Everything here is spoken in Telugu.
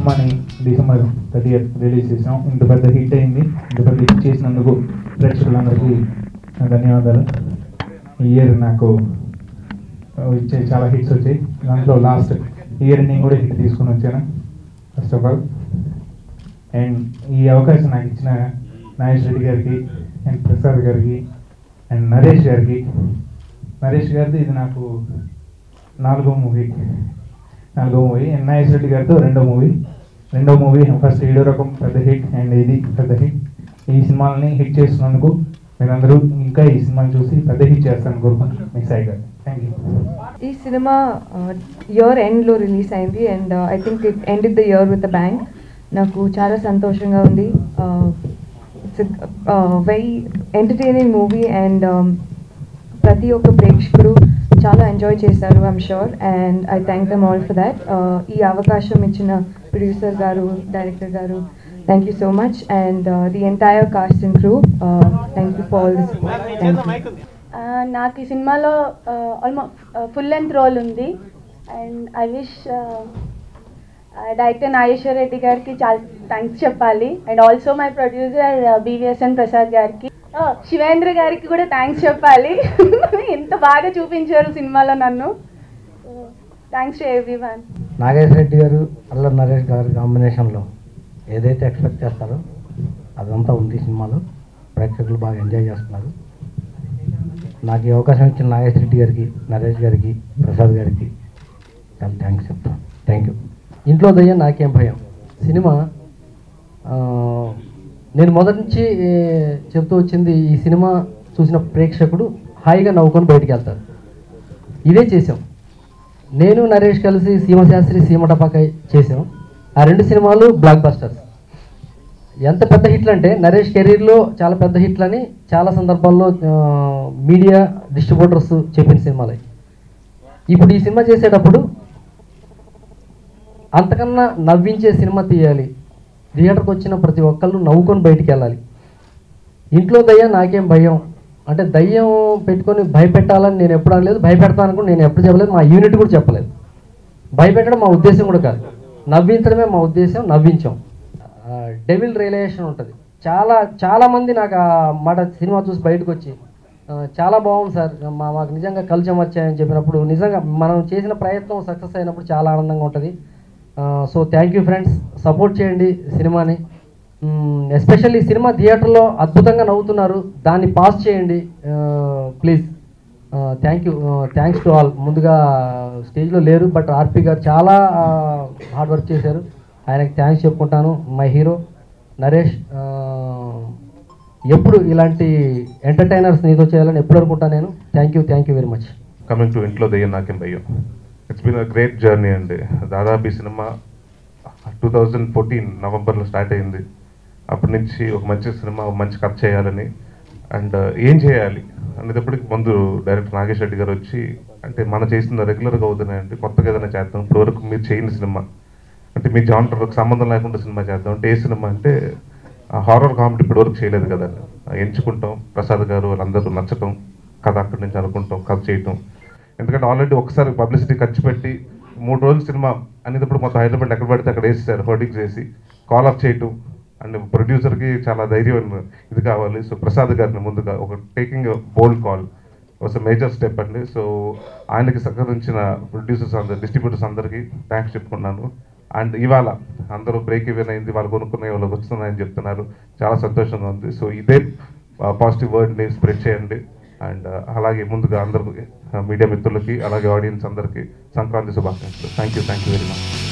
సినిమాని డిసెంబర్ థర్టీ రిలీజ్ చేసాం ఇంత పెద్ద హిట్ అయింది ఇంత పెద్ద హిట్ చేసినందుకు ప్రేక్షకులందరికీ నా ధన్యవాదాలు ఈ ఇయర్ నాకు వచ్చే చాలా హిట్స్ వచ్చాయి దాంట్లో లాస్ట్ ఇయర్ నేను కూడా హిట్ తీసుకొని వచ్చాను ఫస్ట్ ఆఫ్ ఆల్ అండ్ ఈ అవకాశం నాకు ఇచ్చిన నాగేష్ రెడ్డి గారికి అండ్ ప్రసాద్ గారికి అండ్ నరేష్ గారికి నరేష్ గారిది ఇది నాకు నాలుగో మూవీ నాలుగో మూవీ అండ్ నాగేష్ రెడ్డి గారితో రెండో మూవీ రెండో మూవీ ఫస్ట్ ఏడో రకం పెద్ద హిట్ అండ్ ఇది పెద్ద హిట్ ఈ సినిమాలని హిట్ చేస్తున్నందుకు మీరందరూ ఇంకా ఈ సినిమాని చూసి పెద్ద హిట్ చేస్తారని కోరుకుంటున్నాను మీ సాయి గారు థ్యాంక్ యూ ఈ సినిమా ఇయర్ ఎండ్లో రిలీజ్ అయింది and I think it end the year with bang నాకు చాలా సంతోషంగా ఉంది it's very entertaining movie and ప్రతి ఒక్క ప్రేక్షకుడు చాలా ఎంజాయ్ చేశారు I'm sure and I thank them all for that ఈ అవకాశం ఇచ్చిన ప్రొడ్యూసర్ గారు డైరెక్టర్ గారు thank you so much and the entire cast and crew thank you for all this thank you ఆ, నాకు ఈ సినిమాలో ఆల్మోస్ట్ ఫుల్ లెంత్ రోల్ ఉంది and I wish director Nageswar Reddy గారికి చాలా థ్యాంక్స్ చెప్పాలి and also my producer BVSN Prasad గారికి ఆ, శివేంద్ర గారికి కూడా థ్యాంక్స్ చెప్పాలి ఎంత బాగా చూపించారు సినిమాలో నన్ను thanks to everyone Nageswara Reddy గారు అల్లరి నరేష్ గారి కాంబినేషన్లో ఏదైతే ఎక్స్పెక్ట్ చేస్తారో అదంతా ఉంది సినిమాలో ప్రేక్షకులు బాగా ఎంజాయ్ చేస్తున్నారు నాకు ఈ అవకాశం ఇచ్చిన నాగేశ్వర రెడ్డి గారికి నరేష్ గారికి ప్రసాద్ గారికి చాలా థ్యాంక్స్ చెప్తాను థ్యాంక్ యూ ఇంట్లో దయ్యం నాకేం భయం సినిమా ఆ, నేను మొదటి నుంచి ఏ, చెప్తూ వచ్చింది ఈ సినిమా చూసిన ప్రేక్షకుడు హాయిగా నవ్వుకొని బయటికి వెళ్తారు ఇదే చేసాం నేను నరేష్ కలిసి సీమశాస్త్రి సీమ టపాకాయ్ చేసాం ఆ రెండు సినిమాలు బ్లాక్ బస్టర్స్ ఎంత పెద్ద హిట్లు అంటే నరేష్ కెరీర్లో చాలా పెద్ద హిట్లని చాలా సందర్భాల్లో ఆ, మీడియా డిస్ట్రిబ్యూటర్స్ చెప్పిన సినిమాలే ఇప్పుడు ఈ సినిమా చేసేటప్పుడు అంతకన్నా నవ్వించే సినిమా తీయాలి థియేటర్కి వచ్చిన ప్రతి ఒక్కళ్ళు నవ్వుకొని బయటికి వెళ్ళాలి ఇంట్లో దయ్యం నాకేం భయం అంటే దయ్యం పెట్టుకొని భయపెట్టాలని నేను ఎప్పుడు అనలేదు భయపెడతాను కూడా నేను ఎప్పుడు చెప్పలేదు మా యూనిట్ కూడా చెప్పలేదు భయపెట్టడం మా ఉద్దేశం కూడా కాదు నవ్వించడమే మా ఉద్దేశం నవ్వించాం డెవిల్ రియలైజేషన్ ఉంటుంది చాలా చాలా మంది నాకు ఆ మాట సినిమా చూసి బయటకు వచ్చి ఆ, చాలా బాగుంది సార్ మా మాకు నిజంగా కలిసి వచ్చాయని చెప్పినప్పుడు నిజంగా మనం చేసిన ప్రయత్నం సక్సెస్ అయినప్పుడు చాలా ఆనందంగా ఉంటుంది so thank you friends support చేయండి సినిమాని ఎస్పెషల్లీ సినిమా థియేటర్లో అద్భుతంగా నవ్వుతున్నారు దాన్ని పాస్ చేయండి please thank you thanks to all ముందుగా స్టేజ్లో లేరు బట్ ఆర్పి గారు చాలా హార్డ్ వర్క్ చేశారు ఆయనకి థ్యాంక్స్ చెప్పుకుంటాను మై హీరో నరేష్ ఆ, ఎప్పుడు ఇలాంటి ఎంటర్టైనర్స్ నీతో చేయాలని ఎప్పుడు అనుకుంటాను నేను thank you thank you very much coming to ఇంట్లో దెయ్యం నాకేం భయం it's been a great journey అండి దాదాపు ఈ సినిమా టూ థౌజండ్ ఫోర్టీన్ నవంబర్లో స్టార్ట్ అయింది అప్పటి నుంచి ఒక మంచి సినిమా ఒక మంచి కథ చేయాలని అండ్ ఏం చేయాలి అనేటప్పటికి ముందు డైరెక్టర్ నాగేష్ రెడ్డి గారు వచ్చి అంటే మనం చేసిన రెగ్యులర్గా అవుతున్నాయండి కొత్తగా ఏదైనా చేద్దాం ఇప్పుడు వరకు మీరు చేయని సినిమా అంటే మీ జాంటర్కి సంబంధం లేకుండా సినిమా చేద్దాం అంటే ఏ సినిమా అంటే హారర్ కామెడీ ఇప్పటి వరకు చేయలేదు కదండి ఎంచుకుంటాం ప్రసాద్ గారు వాళ్ళందరూ నచ్చటం కథ అక్కడి నుంచి అనుకుంటాం కథ చేయటం ఎందుకంటే ఆల్రెడీ ఒకసారి పబ్లిసిటీ ఖర్చు పెట్టి మూడు రోజులు సినిమా అనేటప్పుడు మొత్తం హైదరాబాద్ ఎక్కడ పడితే అక్కడ వేసేసారు హోర్డింగ్స్ వేసి కాల్ ఆఫ్ చేయటం అండ్ ప్రొడ్యూసర్కి చాలా ధైర్యం ఇది కావాలి సో ప్రసాద్ గారిని ముందుగా ఒక taking bold call was major step అండి సో ఆయనకి సహకరించిన ప్రొడ్యూసర్స్ అందరు డిస్ట్రిబ్యూటర్స్ అందరికీ థ్యాంక్స్ చెప్పుకున్నాను అండ్ ఇవాళ అందరూ బ్రేక్ ఈవెన్ అయింది వాళ్ళు కొనుక్కునే వాళ్ళకి వస్తున్నాయని చెప్తున్నారు చాలా సంతోషంగా ఉంది సో ఇదే పాజిటివ్ వర్డ్ని స్ప్రెడ్ చేయండి అండ్ అలాగే ముందుగా అందరూ మీడియా మిత్రులకి అలాగే ఆడియన్స్ అందరికీ సంక్రాంతి శుభాకాంక్షలు thank you thank you very much